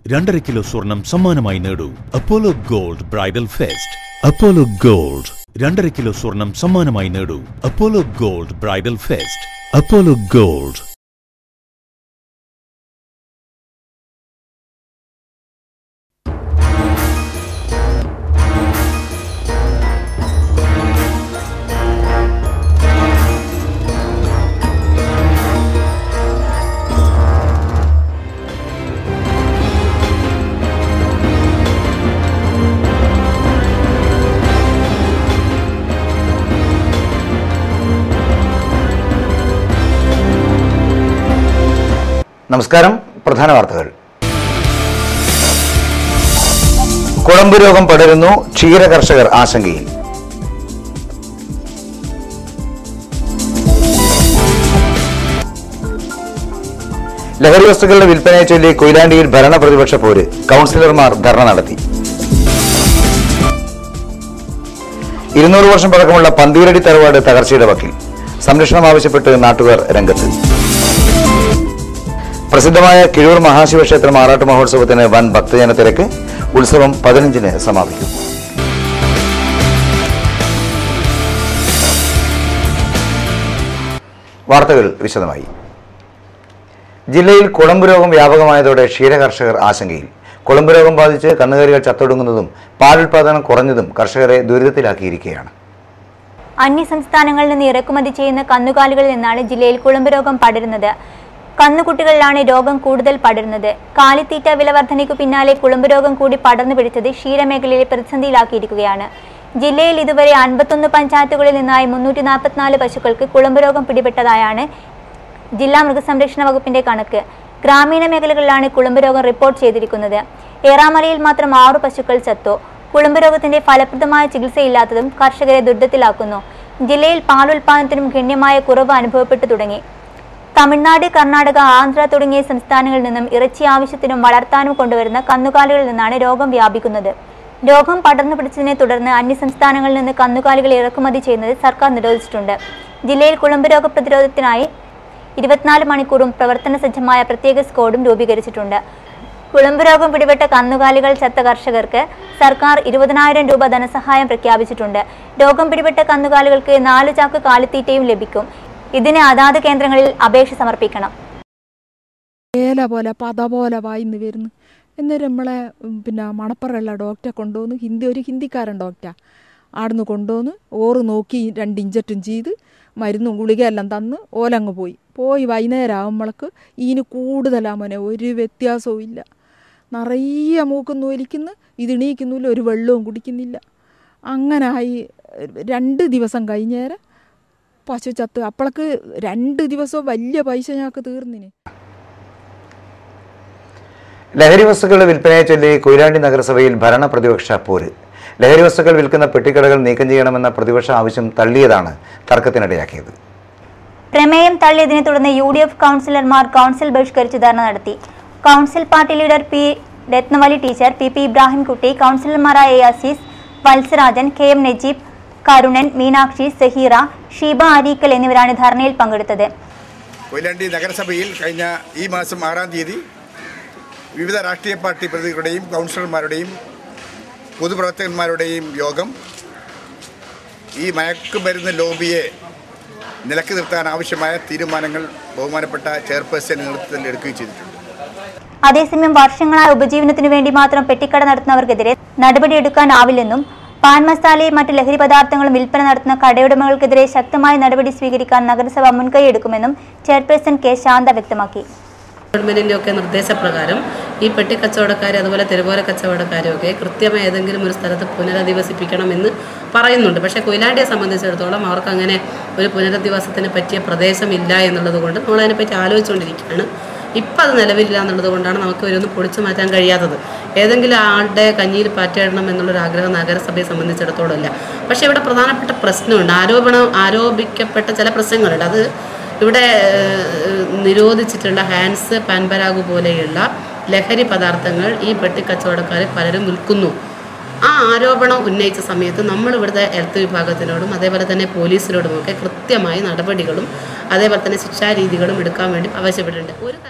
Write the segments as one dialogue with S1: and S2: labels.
S1: രണ്ടര കിലോ സ്വർണം സമ്മാനമായി നേടൂ Apollo gold bridal fest Apollo gold രണ്ടര കിലോ സ്വർണം സമ്മാനമായി നേടൂ Apollo gold bridal fest Apollo gold
S2: നമസ്കാരം പ്രധാന വാർത്തകൾ കുളമ്പ് രോഗം പടരുന്നു ക്ഷീര കർഷകർ ആശങ്കയിൽ ലഹരി വസ്തുക്കളുടെ വിൽപ്പനയെ ചൊല്ലി കൊയിലാണ്ടിയിൽ ഭരണ പ്രതിപക്ഷ പോര് കൗൺസിലർമാർ ധർണ നടത്തി ഇരുന്നൂറ് വർഷം പഴക്കമുള്ള പന്തീരടി തറവാട് തകർച്ചയുടെ വക്കിൽ സംരക്ഷണം ആവശ്യപ്പെട്ട് നാട്ടുകാർ രംഗത്ത് പ്രസിദ്ധമായ കിഴൂർ മഹാശിവക്ഷേത്രം ആറാട്ട് മഹോത്സവത്തിന് വൻ ഭക്തജന തിരക്ക് ഉത്സവം പതിനഞ്ചിന് സമാപിക്കും വാർത്തകൾ വിശദമായി ജില്ലയിൽ കുളമ്പ് രോഗം വ്യാപകമായതോടെ ക്ഷീരകർഷകർ ആശങ്കയിൽ കുളമ്പ് രോഗം ബാധിച്ച് കന്നുകാലികൾ ചത്തൊടുങ്ങുന്നതും പാലുൽപാദനം കുറഞ്ഞതും കർഷകരെ ദുരിതത്തിലാക്കിയിരിക്കുകയാണ്
S3: അന്യസംസ്ഥാനങ്ങളിൽ നിന്ന് ഇറക്കുമതി ചെയ്യുന്ന കന്നുകാലികളിൽ നിന്നാണ് ജില്ലയിൽ കുളമ്പ് രോഗം പടരുന്നത് കന്നുകുട്ടികളിലാണ് രോഗം കൂടുതൽ പടരുന്നത് കാലിത്തീറ്റ വിലവർധനയ്ക്കു പിന്നാലെ കുളമ്പ് രോഗം കൂടി പടർന്നു പിടിച്ചത് ക്ഷീരമേഖലയെ പ്രതിസന്ധിയിലാക്കിയിരിക്കുകയാണ് ജില്ലയിൽ ഇതുവരെ അൻപത്തൊന്ന് പഞ്ചായത്തുകളിൽ നിന്നായി മുന്നൂറ്റി നാൽപ്പത്തിനാല് പശുക്കൾക്ക് കുളമ്പ് രോഗം പിടിപെട്ടതായാണ് ജില്ലാ മൃഗസംരക്ഷണ വകുപ്പിന്റെ കണക്ക് ഗ്രാമീണ മേഖലകളിലാണ് കുളമ്പ് രോഗം റിപ്പോർട്ട് ചെയ്തിരിക്കുന്നത് ഏറാമലയിൽ മാത്രം ആറു പശുക്കൾ ചത്തു കുളമ്പ് രോഗത്തിന്റെ ഫലപ്രദമായ ചികിത്സയില്ലാത്തതും കർഷകരെ ദുരിതത്തിലാക്കുന്നു ജില്ലയിൽ പാലുൽപാദനത്തിനും ഗണ്യമായ കുറവ് അനുഭവപ്പെട്ടു തുടങ്ങി തമിഴ്നാട് കർണാടക ആന്ധ്ര തുടങ്ങിയ സംസ്ഥാനങ്ങളിൽ നിന്നും ഇറച്ചി ആവശ്യത്തിനും വളർത്താനും കൊണ്ടുവരുന്ന കന്നുകാലികളിൽ നിന്നാണ് രോഗം വ്യാപിക്കുന്നത് രോഗം പടർന്നു പിടിച്ചതിനെ തുടർന്ന് അന്യസംസ്ഥാനങ്ങളിൽ നിന്ന് കന്നുകാലികൾ ഇറക്കുമതി ചെയ്യുന്നത് സർക്കാർ നിരോധിച്ചിട്ടുണ്ട് ജില്ലയിൽ കുളമ്പ് രോഗ പ്രതിരോധത്തിനായി ഇരുപത്തിനാല് മണിക്കൂറും പ്രവർത്തന സജ്ജമായ പ്രത്യേക സ്ക്വാഡും രൂപീകരിച്ചിട്ടുണ്ട് കുളമ്പ് രോഗം പിടിപെട്ട കന്നുകാലികൾ ചത്ത കർഷകർക്ക് സർക്കാർ ഇരുപതിനായിരം രൂപ ധനസഹായം പ്രഖ്യാപിച്ചിട്ടുണ്ട് രോഗം പിടിപെട്ട കന്നുകാലികൾക്ക് നാല് ചാക്ക് കാലിത്തീറ്റയും ലഭിക്കും ഇതിന് അതാത് കേന്ദ്രങ്ങളിൽ അപേക്ഷ സമർപ്പിക്കണം
S4: ഏല പോലെ പത പോലെ വായിന്ന് വരുന്നു എന്നിട്ട് നമ്മളെ ഉം, പിന്നെ മണപ്പുറമുള്ള ഡോക്ടറെ കൊണ്ടുവന്ന് ഹിന്ദി ഒരു ഹിന്ദിക്കാരൻ ഡോക്ടർ ആടുന്ന് കൊണ്ടുവന്ന് ഓറ് നോക്കി രണ്ട് ഇഞ്ചറ്റും ചെയ്ത് മരുന്നും ഗുളികയെല്ലാം തന്ന് ഓലങ്ങ് പോയി പോയി വൈകുന്നേരം ആകുമ്പോഴേക്ക് ഇതിന് കൂടുതലാമോനെ ഒരു വ്യത്യാസവും ഇല്ല നിറയെ മൂക്കുന്നു ഒലിക്കുന്നു ഇത് എണീക്കുന്നില്ല ഒരു വെള്ളവും കുടിക്കുന്നില്ല അങ്ങനെ ആയി രണ്ട് ദിവസം കഴിഞ്ഞേരം പശു ചത്ത് അപ്പോഴേക്ക് രണ്ട് ദിവസവും വലിയ പൈസ ഞങ്ങൾക്ക് തീർന്നിന്
S2: ലഹരി വസ്തുക്കളുടെ വിൽപ്പനയെ ചൊല്ലി കൊയിലാണ്ടി നഗരസഭയിൽ ഭരണ പ്രതിപക്ഷ പോര് ലഹരി വസ്തുക്കൾ വിൽക്കുന്ന പെട്ടിക്കടകൾ നീക്കം ചെയ്യണമെന്ന പ്രതിപക്ഷ ആവശ്യം തള്ളിയതാണ് തർക്കത്തിനിടയാക്കിയത്
S3: പ്രമേയം തള്ളിയതിനെ തുടർന്ന് യു ഡി എഫ് കൗൺസിലർമാർ കൗൺസിൽ ബഹിഷ്കരിച്ച് ധർണ നടത്തി council party leader P Ratnavali teacher P P Ibrahimkutty കൗൺസിലർമാരായ A Azeez Valsarajan K M Najeeb Karunan Meenakshi Saheera Sheeba Areekal എന്നിവരാണ് ധർണയിൽ പങ്കെടുത്തത്
S5: കൊയിലാണ്ടി നഗരസഭയിൽ കഴിഞ്ഞ ഈ മാസം ആറാം തീയതി വിവിധ രാഷ്ട്രീയ പാർട്ടി പ്രതികളുടെയും കൗൺസിലർമാരുടെയും പൊതുപ്രവർത്തകന്മാരുടെയും യോഗം ഈ മയക്കുമരുന്ന് ലോബിയെ നിലക്ക് നിർത്താൻ ആവശ്യമായ തീരുമാനങ്ങൾ ബഹുമാനപ്പെട്ട ചെയർപേഴ്സൺ നേതൃത്വത്തിൽ എടുക്കുകയും ചെയ്തിട്ടുണ്ട്
S3: അതേസമയം വർഷങ്ങളായ ഉപജീവനത്തിനു വേണ്ടി മാത്രം പെട്ടിക്കട നടത്തുന്നവർക്കെതിരെ നടപടിയെടുക്കാനാവില്ലെന്നും പാൻ മസാലയും മറ്റ് ലഹരി പദാർത്ഥങ്ങളും വിൽപ്പന നടത്തുന്ന കടയുടമകൾക്കെതിരെ ശക്തമായ നടപടി സ്വീകരിക്കാൻ നഗരസഭ മുൻകൈയെടുക്കുമെന്നും ചെയർപേഴ്സൺ കെ ശാന്ത വ്യക്തമാക്കി
S6: ഗവൺമെൻറ്റിൻ്റെ ഒക്കെ നിർദ്ദേശപ്രകാരം ഈ പെട്ടിക്കച്ചവടക്കാരെ അതുപോലെ തെരുവോര കച്ചവടക്കാരെ ഒക്കെ കൃത്യമായി ഏതെങ്കിലും ഒരു സ്ഥലത്ത് പുനരധിവസിപ്പിക്കണമെന്ന് പറയുന്നുണ്ട് പക്ഷേ കൊയിലാണ്ടിയെ സംബന്ധിച്ചിടത്തോളം അവർക്ക് അങ്ങനെ ഒരു പുനരധിവാസത്തിന് പറ്റിയ പ്രദേശമില്ല എന്നുള്ളത് കൊണ്ട് നമ്മൾ അതിനെപ്പറ്റി ആലോചിച്ചുകൊണ്ടിരിക്കുകയാണ് ഇപ്പം അത് നിലവിലില്ല എന്നുള്ളത് കൊണ്ടാണ് നമുക്ക് ഇവരൊന്ന് പൊളിച്ചു മാറ്റാൻ കഴിയാത്തത് ഏതെങ്കിലും ആളുടെ കഞ്ഞിയിൽ പാറ്റയിടണം എന്നുള്ളൊരു ആഗ്രഹം നഗരസഭയെ സംബന്ധിച്ചിടത്തോളം ഇല്ല പക്ഷേ ഇവിടെ പ്രധാനപ്പെട്ട പ്രശ്നമുണ്ട് ആരോപണം ആരോപിക്കപ്പെട്ട ചില പ്രശ്നങ്ങളുണ്ട് അത് ഇവിടെ ഏഹ്, നിരോധിച്ചിട്ടുള്ള ഹാൻസ് പാൻപരാഗു പോലെയുള്ള ലഹരി പദാർത്ഥങ്ങൾ ഈ പെട്ടിക്കച്ചവടക്കാർ പലരും വിൽക്കുന്നു ആ ആരോപണം ഉന്നയിച്ച സമയത്ത് നമ്മൾ ഇവിടുത്തെ ഹെൽത്ത് വിഭാഗത്തിനോടും അതേപോലെ തന്നെ പോലീസിനോടുമൊക്കെ കൃത്യമായി നടപടികളും അതേപോലെ തന്നെ ശിക്ഷാരീതികളും എടുക്കാൻ വേണ്ടി ആവശ്യപ്പെട്ടിട്ടുണ്ട് ഒരു ത-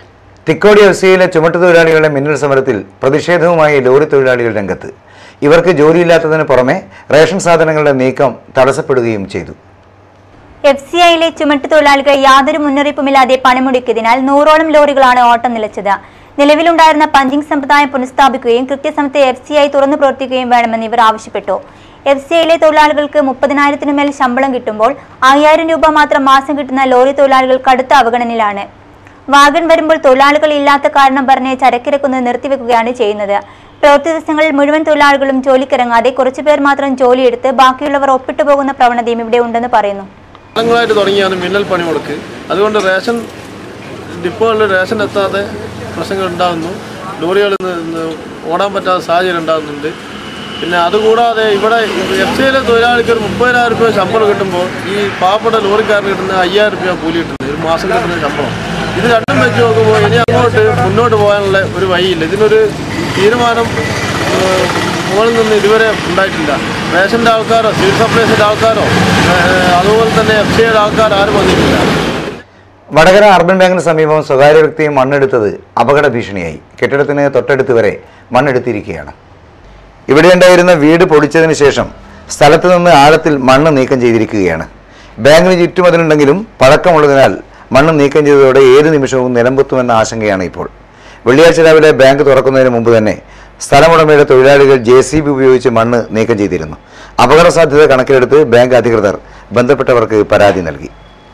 S2: തിക്കോടി എഫ് സിയിലെ ചുമട്ടുതൊഴിലാളികളുടെ മിന്നൽ സമരത്തിൽ പ്രതിഷേധവുമായി ലോറി തൊഴിലാളികൾ രംഗത്ത് ഇവർക്ക് ജോലിയില്ലാത്തതിന് പുറമെ റേഷൻ സാധനങ്ങളുടെ നീക്കം തടസ്സപ്പെടുകയും ചെയ്തു
S3: എഫ് സി ഐയിലെ ചുമട്ടുതൊഴിലാളികൾ യാതൊരു മുന്നറിയിപ്പുമില്ലാതെ പണിമുടക്കിയതിനാൽ നൂറോളം ലോറികളാണ് ഓട്ടം നിലച്ചത് നിലവിലുണ്ടായിരുന്ന പഞ്ചിംഗ് സമ്പ്രദായം പുനഃസ്ഥാപിക്കുകയും കൃത്യസമയത്ത് എഫ് സി ഐ തുറന്നു പ്രവർത്തിക്കുകയും വേണമെന്ന് ഇവർ ആവശ്യപ്പെട്ടു എഫ് സി ഐയിലെ തൊഴിലാളികൾക്ക് മുപ്പതിനായിരത്തിനു മേൽ ശമ്പളം കിട്ടുമ്പോൾ അയ്യായിരം രൂപ മാത്രം മാസം കിട്ടുന്ന ലോറി തൊഴിലാളികൾ കടുത്ത അവഗണനയിലാണ് വാഗൺ വരുമ്പോൾ തൊഴിലാളികൾ ഇല്ലാത്ത കാരണം പറഞ്ഞ് ചരക്കിറക്കുന്നത് നിർത്തിവെക്കുകയാണ് ചെയ്യുന്നത് പ്രവൃത്തി ദിവസങ്ങളിൽ മുഴുവൻ തൊഴിലാളികളും ജോലിക്കിറങ്ങാതെ കുറച്ചുപേർ മാത്രം ജോലിയെടുത്ത് ബാക്കിയുള്ളവർ ഒപ്പിട്ടു പോകുന്ന പ്രവണതയും ഇവിടെ ഉണ്ടെന്ന് പറയുന്നു
S7: കാലങ്ങളായിട്ട് തുടങ്ങിയാണ് മിന്നൽ പണിമുടക്ക് അതുകൊണ്ട് റേഷൻ ഡിപ്പോകളിൽ റേഷൻ എത്താതെ പ്രശ്നങ്ങൾ ഉണ്ടാകുന്നു ലോറികൾ ഓടാൻ പറ്റാത്ത സാഹചര്യം ഉണ്ടാകുന്നുണ്ട് പിന്നെ അതുകൂടാതെ ഇവിടെ എഫ് സിയിലെ തൊഴിലാളിക്ക് ഒരു മുപ്പതിനായിരം രൂപ ശമ്പളം കിട്ടുമ്പോൾ ഈ പാവപ്പെട്ട ലോറിക്കാരന് കിട്ടുന്ന അയ്യായിരം രൂപ കൂലി കിട്ടുന്നത് ഒരു മാസം കിട്ടുന്ന ശമ്പളം ഇത് രണ്ടും വെച്ച് നോക്കുമ്പോൾ ഇനി അങ്ങോട്ട് മുന്നോട്ട് പോകാനുള്ള ഒരു വഴിയില്ല ഇതിനൊരു തീരുമാനം ഏഹ്, മുകളിൽ നിന്ന് ഇതുവരെ ഉണ്ടായിട്ടില്ല റേഷൻ്റെ ആൾക്കാരോ സിവിൽ സപ്ലൈസിൻ്റെ ആൾക്കാരോ ഏഹ്, അതുപോലെ തന്നെ എഫ് സിയുടെ ആൾക്കാർ ആരും വന്നിട്ടില്ല
S2: വടകര അർബൻ ബാങ്കിന് സമീപം സ്വകാര്യ വ്യക്തി മണ്ണെടുത്തത് അപകട ഭീഷണിയായി കെട്ടിടത്തിന് തൊട്ടടുത്ത് വരെ മണ്ണെടുത്തിരിക്കുകയാണ് ഇവിടെ ഉണ്ടായിരുന്ന വീട് പൊളിച്ചതിന് ശേഷം സ്ഥലത്ത് നിന്ന് ആഴത്തിൽ മണ്ണ് നീക്കം ചെയ്തിരിക്കുകയാണ് ബാങ്കിന് ചുറ്റുമതിലുണ്ടെങ്കിലും പഴക്കമുള്ളതിനാൽ മണ്ണ് നീക്കം ചെയ്തതോടെ ഏത് നിമിഷവും നിലമ്പൊത്തുമെന്ന ആശങ്കയാണ് ഇപ്പോൾ വെള്ളിയാഴ്ച രാവിലെ ബാങ്ക് തുറക്കുന്നതിന് മുമ്പ് തന്നെ സ്ഥലമുടമയുടെ തൊഴിലാളികൾ ജെ സി ബി ഉപയോഗിച്ച് മണ്ണ് നീക്കം ചെയ്തിരുന്നു അപകട സാധ്യത കണക്കിലെടുത്ത് ബാങ്ക് അധികൃതർ ബന്ധപ്പെട്ടവർക്ക് പരാതി നൽകി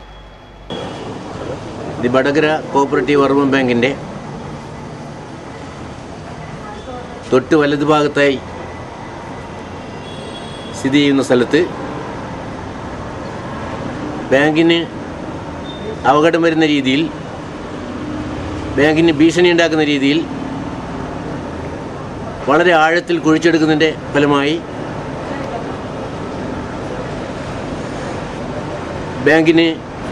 S8: ഇത് വടകര കോപ്പറേറ്റീവ് അർബൻ ബാങ്കിൻ്റെ തൊട്ട് വലതുഭാഗത്തായി സ്ഥിതി ചെയ്യുന്ന സ്ഥലത്ത് ബാങ്കിന് അപകടം വരുന്ന രീതിയിൽ ബാങ്കിന് ഭീഷണി ഉണ്ടാക്കുന്ന രീതിയിൽ വളരെ ആഴത്തിൽ കുഴിച്ചെടുക്കുന്നതിൻ്റെ ഫലമായി ബാങ്കിന്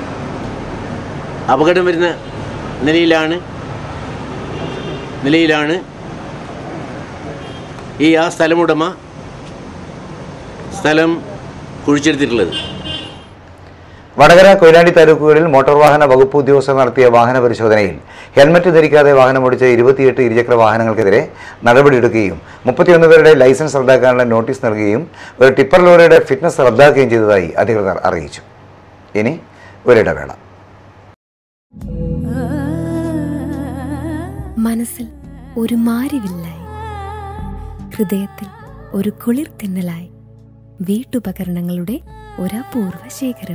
S8: അപകടം വരുന്ന നിലയിലാണ് നിലയിലാണ് ഈ ആ സ്ഥലമുടമ സ്ഥലം കുഴിച്ചെടുത്തിട്ടുള്ളത്
S2: വടകര കൊയിലാണ്ടി താലൂക്കുകളിൽ മോട്ടോർ വാഹന വകുപ്പ് ഉദ്യോഗസ്ഥർ നടത്തിയ വാഹന പരിശോധനയിൽ ഹെൽമറ്റ് ധരിക്കാതെ വാഹനമോടിച്ച ഇരുപത്തിയെട്ട് ഇരുചക്ര വാഹനങ്ങൾക്കെതിരെ നടപടിയെടുക്കുകയും മുപ്പത്തിയൊന്ന് പേരുടെ ലൈസൻസ് റദ്ദാക്കാനുള്ള നോട്ടീസ് നൽകുകയും ഒരു ടിപ്പർ ലോറിയുടെ ഫിറ്റ്നസ് റദ്ദാക്കുകയും ചെയ്തതായി അധികൃതർ അറിയിച്ചു ഇനി ഒരിടവേള
S9: മനസ്സിൽ ഒരു മാരിവില്ലായി ഹൃദയത്തിൽ ഒരു കുളിർ തിന്നലായി വീട്ടുപകരണങ്ങളുടെ ഒരപൂർവ ശേഖരം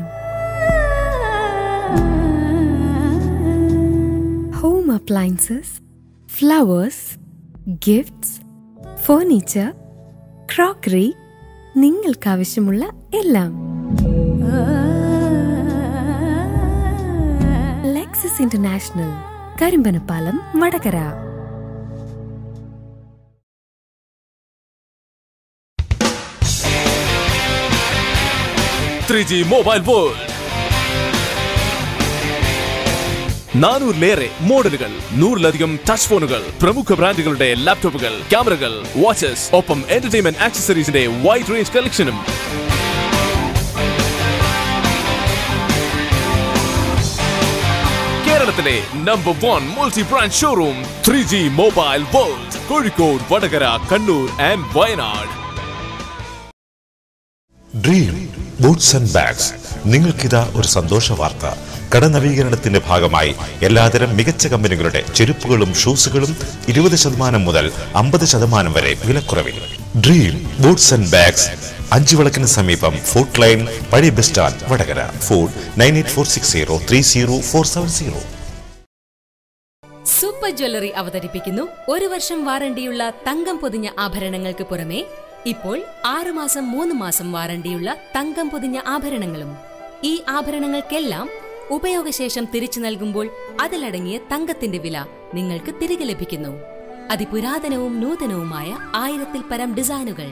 S9: home appliances flowers gifts furniture crockery നിങ്ങൾക്കാവശ്യമുള്ള എല്ലാം Lexus International Karimbanapalam Vadakara
S10: three G mobile world നാനൂറിലേറെ മോഡലുകൾ നൂറിലധികം ടച്ച് ഫോണുകൾ പ്രമുഖ ബ്രാൻഡുകളുടെ ലാപ്ടോപ്പുകൾ ക്യാമറകൾ വാച്ചസ് ഒപ്പം എന്റർടൈൻമെന്റ് ആക്സസറീസിന്റെ വൈഡ് റേഞ്ച് കളക്ഷനും കേരളത്തിലെ number one multi brand showroom three G mobile world Kozhikode Vadakara Kannur and Wayanad
S11: dream boots and bags നിങ്ങൾക്കിതാ ഒരു സന്തോഷ വാർത്ത കട നവീകരണത്തിന്റെ ഭാഗമായി എല്ലാതരം മികച്ച കമ്പനികളുടെ ചെരുപ്പുകളും ഷൂസുകളും ഇരുപത് ശതമാനം മുതൽ അമ്പത് ശതമാനം വരെ വിലക്കുറവിൽ ഡ്രീം ബൂട്ട്സ് ആൻഡ് ബാഗ്സ് അഞ്ചു വിളക്കിന് സമീപം ഫോർട്ട് ലൈൻ പഴയ bus stand Vadakara phone nine eight four six zero three zero four seven zero
S12: super jewellery അവതരിപ്പിക്കുന്നു ഒരു വർഷം വാറണ്ടിയുള്ള തങ്കം പൊതിഞ്ഞ ആഭരണങ്ങൾക്ക് പുറമെ ഇപ്പോൾ ആറുമാസം മൂന്ന് മാസം വാറണ്ടിയുള്ള തങ്കം പൊതിഞ്ഞ ആഭരണങ്ങളും ഈ ആഭരണങ്ങൾക്കെല്ലാം ഉപയോഗശേഷം തിരിച്ചു നൽകുമ്പോൾ അതിലടങ്ങിയ തങ്കത്തിന്റെ വില നിങ്ങൾക്ക് തിരികെ ലഭിക്കുന്നു അതിപുരാതനവും നൂതനവുമായ ആയിരത്തിൽ പരം ഡിസൈനുകൾ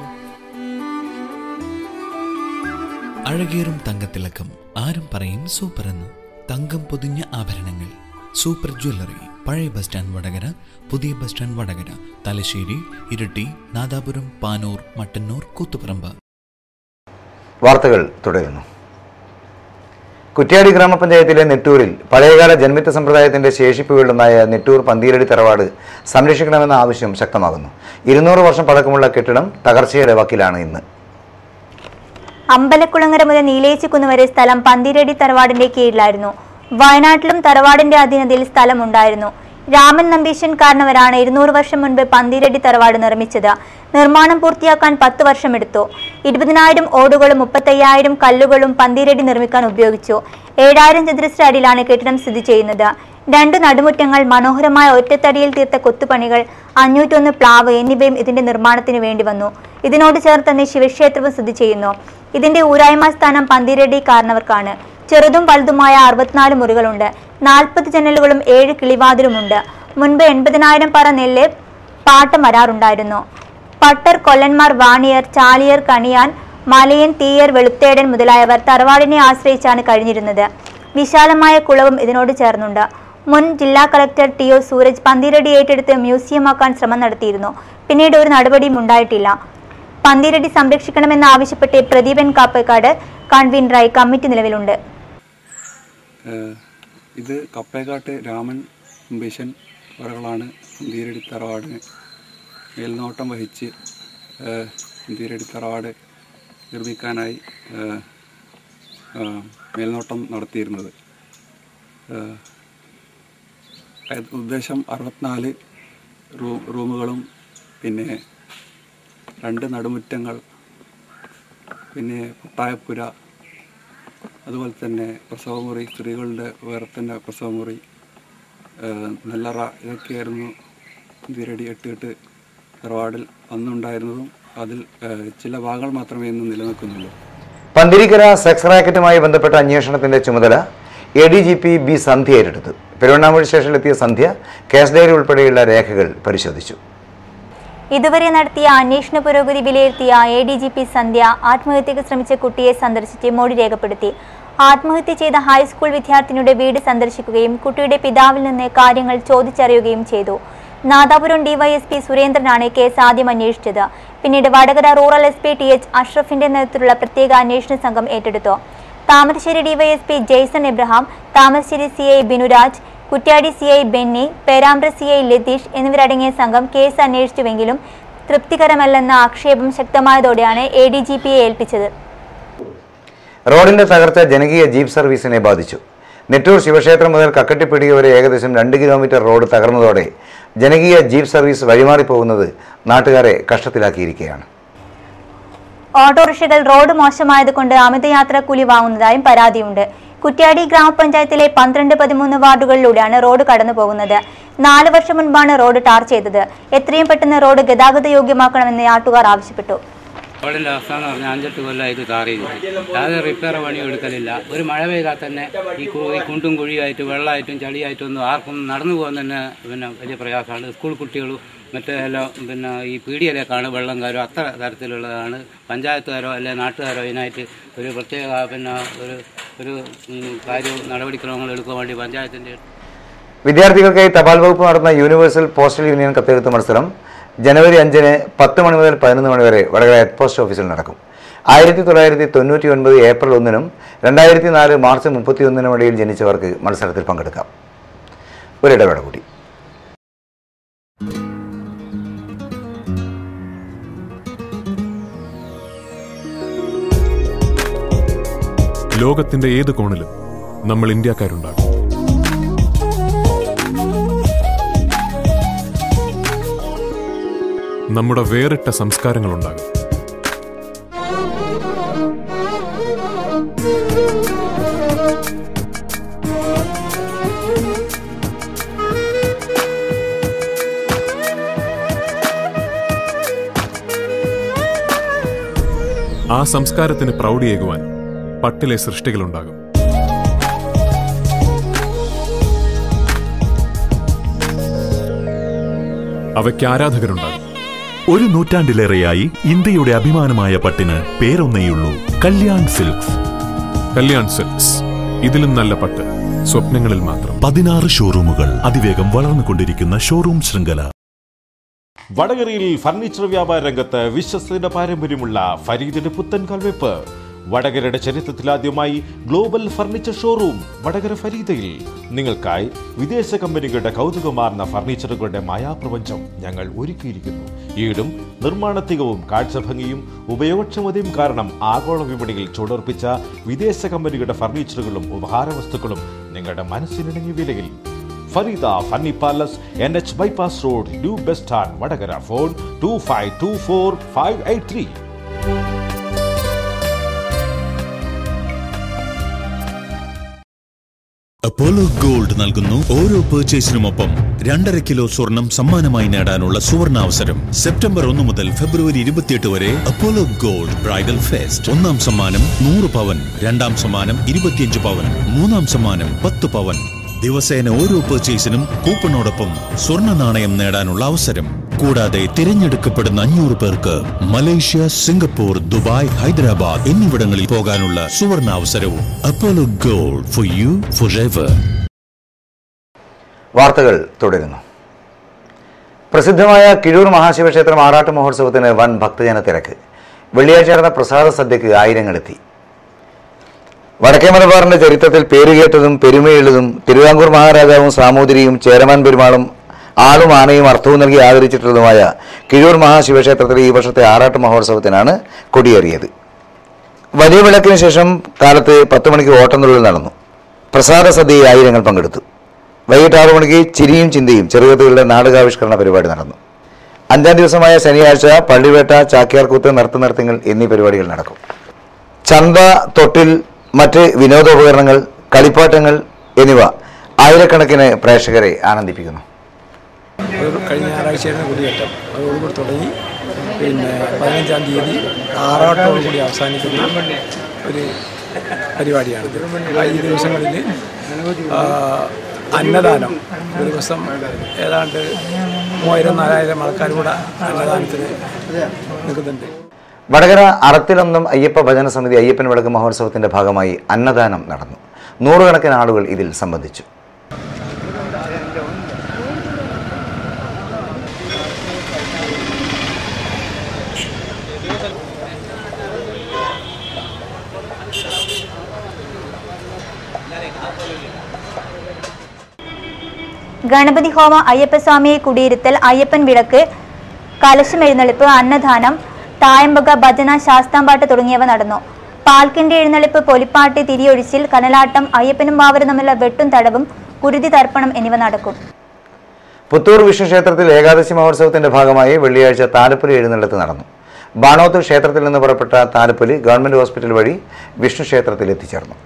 S13: അഴകേറും തങ്കത്തിളക്കം ആരും പറയും സൂപ്പർ എന്ന് തങ്കം പൊതിഞ്ഞ ആഭരണങ്ങൾ സൂപ്പർ ജ്വല്ലറി പഴയ ബസ് സ്റ്റാൻഡ് വടകര പുതിയ ബസ് സ്റ്റാൻഡ് വടകര തലശ്ശേരി ഇരട്ടി നാദാപുരം പാനൂർ മട്ടന്നൂർ കൂത്തുപറമ്പ്
S2: വാർത്തകൾ തുടരുന്നു കുറ്റ്യാടി ഗ്രാമപഞ്ചായത്തിലെ നെട്ടൂരിൽ പഴയകാല ജന്മിത്ത സമ്പ്രദായത്തിന്റെ ശേഷിപ്പുകളിലൊന്നായ നെട്ടൂർ പന്തീരടി തറവാട് സംരക്ഷിക്കണമെന്ന ആവശ്യം ശക്തമാകുന്നു ഇരുന്നൂറ് വർഷം പഴക്കമുള്ള കെട്ടിടം തകർച്ചയുടെ വക്കിലാണ് ഇന്ന്
S3: അമ്പലക്കുളങ്ങര മുതൽ നീലേച്ചിക്കുന്ന് വരെ സ്ഥലം പന്തിരടി തറവാടിന്റെ കീഴിലായിരുന്നു വയനാട്ടിലും തറവാടിന്റെ അധീനതയിൽ സ്ഥലമുണ്ടായിരുന്നു രാമൻ നമ്പീശൻ കാരണവരാണ് ഇരുന്നൂറ് വർഷം മുൻപ് പന്തിരടി തറവാട് നിർമ്മിച്ചത് നിർമ്മാണം പൂർത്തിയാക്കാൻ പത്ത് വർഷമെടുത്തു ഇരുപതിനായിരം ഓടുകളും മുപ്പത്തയ്യായിരം കല്ലുകളും പന്തിരടി നിർമ്മിക്കാൻ ഉപയോഗിച്ചു ഏഴായിരം ചതുരശ്ര അടിയിലാണ് കെട്ടിടം സ്ഥിതി ചെയ്യുന്നത് രണ്ട് നടുമുറ്റങ്ങൾ മനോഹരമായ ഒറ്റത്തടിയിൽ തീർത്ത കൊത്തുപണികൾ അഞ്ഞൂറ്റൊന്ന് പ്ലാവ് എന്നിവയും ഇതിന്റെ നിർമ്മാണത്തിന് വേണ്ടി വന്നു ഇതിനോട് ചേർന്ന് തന്നെ ശിവക്ഷേത്രവും സ്ഥിതി ചെയ്യുന്നു ഇതിന്റെ ഊരായ്മ സ്ഥാനം പന്തിരടി കാരണവർക്കാണ് ചെറുതും വലുതുമായ അറുപത്തിനാല് മുറികളുണ്ട് നാൽപ്പത് ജനലുകളും ഏഴ് കിളിവാതിലുമുണ്ട് മുൻപ് എൺപതിനായിരം പറ നെല്ല് പാട്ടം വരാറുണ്ടായിരുന്നു പട്ടർ കൊല്ലന്മാർ വാണിയർ ചാലിയർ കണിയാൻ മലയൻ തീയർ വെളുത്തേടൻ മുതലായവർ തറവാടിനെ ആശ്രയിച്ചാണ് കഴിഞ്ഞിരുന്നത് വിശാലമായ കുളവും ഇതിനോട് ചേർന്നുണ്ട് മുൻ ജില്ലാ collector T O Sooraj Panthiradi ഏറ്റെടുത്ത് മ്യൂസിയമാക്കാൻ ശ്രമം നടത്തിയിരുന്നു പിന്നീട് ഒരു നടപടിയും ഉണ്ടായിട്ടില്ല പന്തിരടി സംരക്ഷിക്കണമെന്ന് ആവശ്യപ്പെട്ട് പ്രദീപൻ കാപ്പക്കാട് കൺവീനറായി കമ്മിറ്റി നിലവിലുണ്ട്
S14: ഏഹ് ഇത് കപ്പേക്കാട്ട് രാമൻ അംബീഷൻ വരകളാണ് ധീരടി തറവാടിന് മേൽനോട്ടം വഹിച്ച് ഏഹ് ധീരടി തറവാട് നിർമ്മിക്കാനായി ഏഹ് ഏഹ് മേൽനോട്ടം നടത്തിയിരുന്നത് ഏഹ് അത് ഉദ്ദേശം അറുപത്തിനാല് റൂ റൂമുകളും പിന്നെ രണ്ട് നടുമുറ്റങ്ങൾ പിന്നെ കൊട്ടായപ്പുര അതുപോലെ തന്നെ പ്രസവമുറി സ്ത്രീകളുടെ വേറെ തന്നെ പ്രസവമുറി ഏഹ് നെല്ലറ ഇതൊക്കെയായിരുന്നു ധീരടി എട്ട് എട്ട് തറവാടിൽ അന്നുണ്ടായിരുന്നതും അതിൽ ഏഹ് ചില ഭാഗങ്ങൾ മാത്രമേ ഇന്ന് നിലനിൽക്കുന്നുള്ളൂ
S2: പന്തിരിക്കര സെക്സ് റാക്കറ്റുമായി ബന്ധപ്പെട്ട അന്വേഷണത്തിന്റെ ചുമതല A D G P B Sandhya ഏറ്റെടുത്തു പെരുവണ്ണാമൂഴി സ്റ്റേഷനിലെത്തിയ സന്ധ്യ കേസ് ഡയറി ഉൾപ്പെടെയുള്ള രേഖകൾ പരിശോധിച്ചു
S3: ഇതുവരെ നടത്തിയ അന്വേഷണ പുരോഗതി വിലയിരുത്തിയ A D G P Sandhya ആത്മഹത്യക്ക് ശ്രമിച്ച കുട്ടിയെ സന്ദർശിച്ച് മൊഴി രേഖപ്പെടുത്തി ആത്മഹത്യ ചെയ്ത ഹൈസ്കൂൾ വിദ്യാർത്ഥിനിയുടെ വീട് സന്ദർശിക്കുകയും കുട്ടിയുടെ പിതാവിൽ നിന്ന് കാര്യങ്ങൾ ചോദിച്ചറിയുകയും ചെയ്തു നാദാപുരം ഡിവൈഎസ്പി സുരേന്ദ്രനാണ് കേസ് ആദ്യം അന്വേഷിച്ചത് പിന്നീട് Vadakara rural S P T H അഷ്റഫിന്റെ നേതൃത്വത്തിലുള്ള പ്രത്യേക അന്വേഷണ സംഘം ഏറ്റെടുത്തു Thamarassery DYSP Jaison Abraham Thamarassery C I Binuraj Kuttiadi C I Benny Perambra C I Latheesh എന്നിവരടങ്ങിയ സംഘം കേസ് അന്വേഷിച്ചുവെങ്കിലും തൃപ്തികരമല്ലെന്ന ആക്ഷേപം ശക്തമായതോടെയാണ് എ ഡി ജി പിയെ ഏൽപ്പിച്ചത്
S2: റോഡിന്റെ തകർച്ച ജനകീയ ജീപ്പ് സർവീസിനെ ബാധിച്ചു നെട്ടൂർ ശിവക്ഷേത്രം മുതൽ കക്കട്ടിപ്പിടിക വരെ ഏകദേശം രണ്ട് കിലോമീറ്റർ റോഡ് തകർന്നതോടെ ജനകീയ ജീപ്പ് സർവീസ് വഴിമാറിപ്പോകുന്നത് നാട്ടുകാരെ കഷ്ടത്തിലാക്കിയിരിക്കുകയാണ്
S3: ഓട്ടോറിക്ഷകൾ റോഡ് മോശമായതുകൊണ്ട് അമിതയാത്ര കൂലി വാങ്ങുന്നതായും പരാതിയുണ്ട് കുറ്റ്യാടി ഗ്രാമപഞ്ചായത്തിലെ പന്ത്രണ്ട് പതിമൂന്ന് വാർഡുകളിലൂടെയാണ് റോഡ് കടന്നു പോകുന്നത് നാല് വർഷം മുൻപാണ് റോഡ് ടാർ ചെയ്തത് എത്രയും പെട്ടെന്ന് റോഡ് ഗതാഗത യോഗ്യമാക്കണമെന്ന് നാട്ടുകാർ ആവശ്യപ്പെട്ടു
S15: റോഡിൻ്റെ അവസ്ഥ എന്ന് പറഞ്ഞാൽ അഞ്ചെട്ട് കൊല്ലം ഇത് ടാർ ചെയ്തിട്ട് യാതൊരു റിപ്പയർ പണി എടുക്കലില്ല ഒരു മഴ പെയ്താൽ തന്നെ ഈ കു- ഈ കുണ്ടും കുഴിയായിട്ട് വെള്ളമായിട്ടും ചളിയായിട്ടും ഒന്നും ആർക്കും നടന്നു പോകാൻ തന്നെ പിന്നെ വലിയ പ്രയാസമാണ് സ്കൂൾ കുട്ടികളും മറ്റേ എല്ലാം പിന്നെ ഈ പീടികയിലേക്കാണ് വെള്ളം കയറും അത്ര തരത്തിലുള്ളതാണ് പഞ്ചായത്തുകാരോ അല്ലെ നാട്ടുകാരോ ഇതിനായിട്ട് ഒരു പ്രത്യേക പിന്നെ ഒരു ഒരു ഉം, കാര്യവും നടപടിക്രമങ്ങൾ എടുക്കാൻ വേണ്ടി പഞ്ചായത്തിൻ്റെ
S2: വിദ്യാർത്ഥികൾക്കായി തപാൽ വകുപ്പ് നടന്ന യൂണിവേഴ്സൽ പോസ്റ്റൽ യൂണിയൻ കത്തെഴുത്ത് മത്സരം ജനുവരി അഞ്ചിന് പത്ത് മണി മുതൽ പതിനൊന്ന് മണി വരെ വടകര ഹെഡ് പോസ്റ്റ് ഓഫീസിൽ നടക്കും ആയിരത്തി തൊള്ളായിരത്തി തൊണ്ണൂറ്റി ഒൻപത് ഏപ്രിൽ ഒന്നിനും രണ്ടായിരത്തി നാല് മാർച്ച് മുപ്പത്തി ഒന്നിനും ഇടയിൽ ജനിച്ചവർക്ക് മത്സരത്തിൽ പങ്കെടുക്കാം ഒരിടവേള കൂടി
S10: ലോകത്തിന്റെ ഏത് കോണിലും നമ്മൾ ഇന്ത്യക്കാരുണ്ടാകും നമ്മുടെ വേറിട്ട സംസ്കാരങ്ങളുണ്ടാകും ആ സംസ്കാരത്തിന് പ്രൗഢിയേകുവാൻ പട്ടിലെ സൃഷ്ടികളുണ്ടാകും അവയ്ക്ക് ആരാധകരുണ്ടാകും
S1: ഒരു നൂറ്റാണ്ടിലേറെയായി ഇന്ത്യയുടെ അഭിമാനമായ പട്ടിന് പേരൊന്നേയുള്ളൂ കല്യാൺ സിൽക്സ്
S10: കല്യാൺ സിൽക്സ് ഇതിലും നല്ല പട്ട് സ്വപ്നങ്ങളിൽ മാത്രം
S1: പതിനാറ് ഷോറൂമുകൾ അതിവേഗം വളർന്നുകൊണ്ടിരിക്കുന്ന ഷോറൂം ശൃംഖല
S11: വടകരയിൽ ഫർണിച്ചർ വ്യാപാര രംഗത്ത് വിശ്വസ്തയുടെ പാരമ്പര്യമുള്ള ഫരീദിന്റെ പുത്തൻ കാൽവെപ്പ് വടകരയുടെ ചരിത്രത്തിലാദ്യമായി ഗ്ലോബൽ ഫർണിച്ചർ ഷോറൂം വടകര ഫരീദയിൽ നിങ്ങൾക്കായി വിദേശ കമ്പനികളുടെ കൗതുകമാർന്ന ഫർണിച്ചറുകളുടെ മായാപ്രപഞ്ചം ഞങ്ങൾ ഒരുക്കിയിരിക്കുന്നു ഈടും നിർമ്മാണത്തികവും കാഴ്ചഭംഗിയും ഉപയോഗക്ഷമതയും കാരണം ആഗോള വിപണിയിൽ ചുടർപ്പിച്ച വിദേശ കമ്പനികളുടെ ഫർണിച്ചറുകളും ഉപഹാരവസ്തുക്കളും നിങ്ങളുടെ മനസ്സിനിണങ്ങിയ വിലയിൽ Fareeda furni palace N H bypass road new bus stand Vadakara phone two five two four five eight three
S1: Apollo gold നൽകുന്നു ഓരോ പർച്ചേസിനുമൊപ്പം രണ്ടര കിലോ സ്വർണം സമ്മാനമായി നേടാനുള്ള സുവർണാവസരം സെപ്റ്റംബർ ഒന്ന് മുതൽ ഫെബ്രുവരി ഇരുപത്തിയെട്ട് വരെ അപ്പോളോ ഗോൾഡ് ബ്രൈഡൽ ഫെസ്റ്റ് ഒന്നാം സമ്മാനം നൂറ് പവൻ രണ്ടാം സമ്മാനം ഇരുപത്തിയഞ്ച് പവൻ മൂന്നാം സമ്മാനം പത്ത് പവൻ ദിവസേന ഓരോ പർച്ചേസിനും കൂപ്പണോടൊപ്പം സ്വർണ്ണ നാണയം നേടാനുള്ള അവസരം കൂടാതെ തിരഞ്ഞെടുക്കപ്പെടുന്ന അഞ്ഞൂറ് പേർക്ക് മലേഷ്യ സിംഗപ്പൂർ ദുബായ് ഹൈദരാബാദ് എന്നിവിടങ്ങളിൽ പോകാനുള്ള സുവർണാവസരവും Apollo gold for you forever
S2: വാർത്തകൾ തുടരുന്നു പ്രസിദ്ധമായ കിഴൂർ മഹാശിവക്ഷേത്രം ആറാട്ട് മഹോത്സവത്തിന് വൻ ഭക്തജന തിരക്ക് വെള്ളിയാഴ്ച നടന്ന പ്രസാദ സദ്യക്ക് ആയിരങ്ങളെത്തി വടക്കേ മലബാറിന്റെ ചരിത്രത്തിൽ പേരുകേട്ടതും പെരുമയുള്ളതും തിരുവിതാംകൂർ മഹാരാജാവും സാമൂതിരിയും ചേരമാൻ പെരുമാളും ആളും ആനയും അർത്ഥവും നൽകി ആദരിച്ചിട്ടുള്ളതുമായ കിഴൂർ മഹാശിവക്ഷേത്രത്തിലെ ഈ വർഷത്തെ ആറാട്ട് മഹോത്സവത്തിനാണ് കൊടിയേറിയത് വലിയ വിളക്കിന് ശേഷം കാലത്ത് പത്ത് മണിക്ക് ഓട്ടംതുള്ളൽ നടന്നു പ്രസാദ സദ്യയിൽ ആയിരങ്ങൾ പങ്കെടുത്തു വൈകിട്ട് ആറു മണിക്ക് ചിരിയും ചിന്തയും ചെറുകഥകളുടെ നാടകാവിഷ്കരണ പരിപാടി നടന്നു അഞ്ചാം ദിവസമായ ശനിയാഴ്ച പള്ളിവേട്ട ചാക്യാർകൂത്ത് നർത്തനർത്തങ്ങൾ എന്നീ പരിപാടികൾ നടക്കും ചന്ത തൊട്ടിൽ മറ്റ് വിനോദോപകരണങ്ങൾ കളിപ്പാട്ടങ്ങൾ എന്നിവ ആയിരക്കണക്കിന് പ്രേക്ഷകരെ ആനന്ദിപ്പിക്കുന്നു
S16: അത് കഴിഞ്ഞ ഞായറാഴ്ചയായിരുന്നു കുടിയേറ്റം അതോടുകൂടി തുടങ്ങി പിന്നെ പതിനഞ്ചാം തീയതി ആറാട്ടോടുകൂടി അവസാനിക്കുന്ന ഒരു പരിപാടിയാണിത് ആ ഈ ദിവസങ്ങളിൽ ആ, അന്നദാനം ഒരു ദിവസം ഏതാണ്ട് മൂവായിരം നാലായിരം ആൾക്കാർ കൂടെ അന്നദാനത്തിന് നിൽക്കുന്നുണ്ട്
S2: വടകര അറത്തിലൊന്നും അയ്യപ്പ ഭജന സമിതി അയ്യപ്പൻ വിളക്ക് മഹോത്സവത്തിന്റെ ഭാഗമായി അന്നദാനം നടന്നു നൂറുകണക്കിന് ആളുകൾ ഇതിൽ സംബന്ധിച്ചു
S3: ഗണപതി ഹോമ അയ്യപ്പസ്വാമിയെ കുടിയിരുത്തൽ അയ്യപ്പൻ വിളക്ക് കലശം എഴുന്നള്ളിപ്പ് അന്നദാനം തായമ്പക ഭജന ശാസ്താംപാട്ട് തുടങ്ങിയവ നടന്നു പാൽക്കിന്റെ എഴുന്നള്ളിപ്പ് പൊലിപ്പാട്ട് തിരിയൊഴിച്ചിൽ കനലാട്ടം അയ്യപ്പനും ബാവരും തമ്മിലുള്ള വെട്ടും തടവും കുരുതി തർപ്പണം എന്നിവ നടക്കും
S2: പുത്തൂർ വിഷ്ണുക്ഷേത്രത്തിൽ ഏകാദശി മഹോത്സവത്തിന്റെ ഭാഗമായി വെള്ളിയാഴ്ച താലപ്പൊലി എഴുന്നള്ളത്ത് നടന്നു ബാണോത്ത് ക്ഷേത്രത്തിൽ നിന്ന് പുറപ്പെട്ട താലപ്പൊലി ഗവൺമെന്റ് ഹോസ്പിറ്റൽ വഴി വിഷ്ണു ക്ഷേത്രത്തിൽ എത്തിച്ചേർന്നു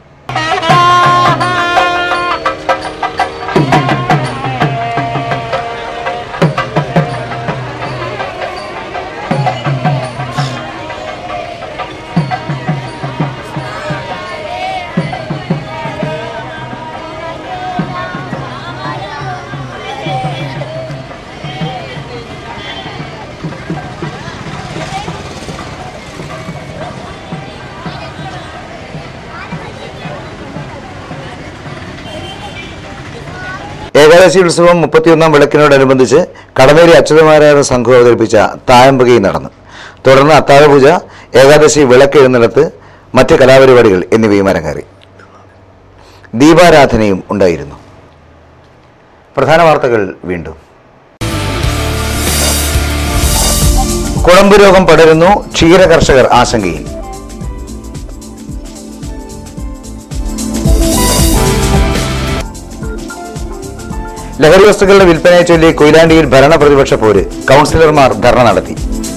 S2: ഏകാദശി ഉത്സവം മുപ്പത്തിയൊന്നാം വിളക്കിനോടനുബന്ധിച്ച് കടമേരി അച്യുതമാരായ സംഘം അവതരിപ്പിച്ച തായമ്പകയും നടന്നു തുടർന്ന് അത്താഴപൂജ ഏകാദശി വിളക്ക് എഴുന്നള്ളത്ത് മറ്റ് കലാപരിപാടികൾ എന്നിവയും അരങ്ങേറി ദീപാരാധനയും ഉണ്ടായിരുന്നു പ്രധാന വാർത്തകൾ വീണ്ടും കുളമ്പ് രോഗം പടരുന്നു ക്ഷീര കർഷകർ ആശങ്കയിൽ ലഹരി വസ്തുക്കളുടെ വിൽപ്പനയെ ചൊല്ലി കൊയിലാണ്ടിയിൽ ഭരണ പ്രതിപക്ഷ പോര് കൗൺസിലർമാർ ധർണ നടത്തി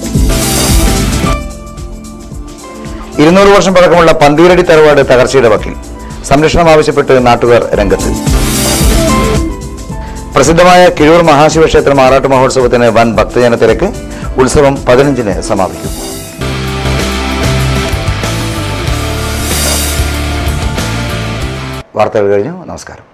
S2: ഇരുന്നൂറ് വർഷം പഴക്കമുള്ള പന്തീരടി തറവാട് തകർച്ചയുടെ വക്കിൽ സംരക്ഷണം ആവശ്യപ്പെട്ട് നാട്ടുകാർ രംഗത്ത് പ്രസിദ്ധമായ കിഴൂർ മഹാശിവക്ഷേത്രം ആറാട്ട് മഹോത്സവത്തിന് വൻ ഭക്തജന തിരക്ക് ഉത്സവം പതിനഞ്ചിന് സമാപിക്കും വാർത്തകൾ കഴിഞ്ഞു നമസ്കാരം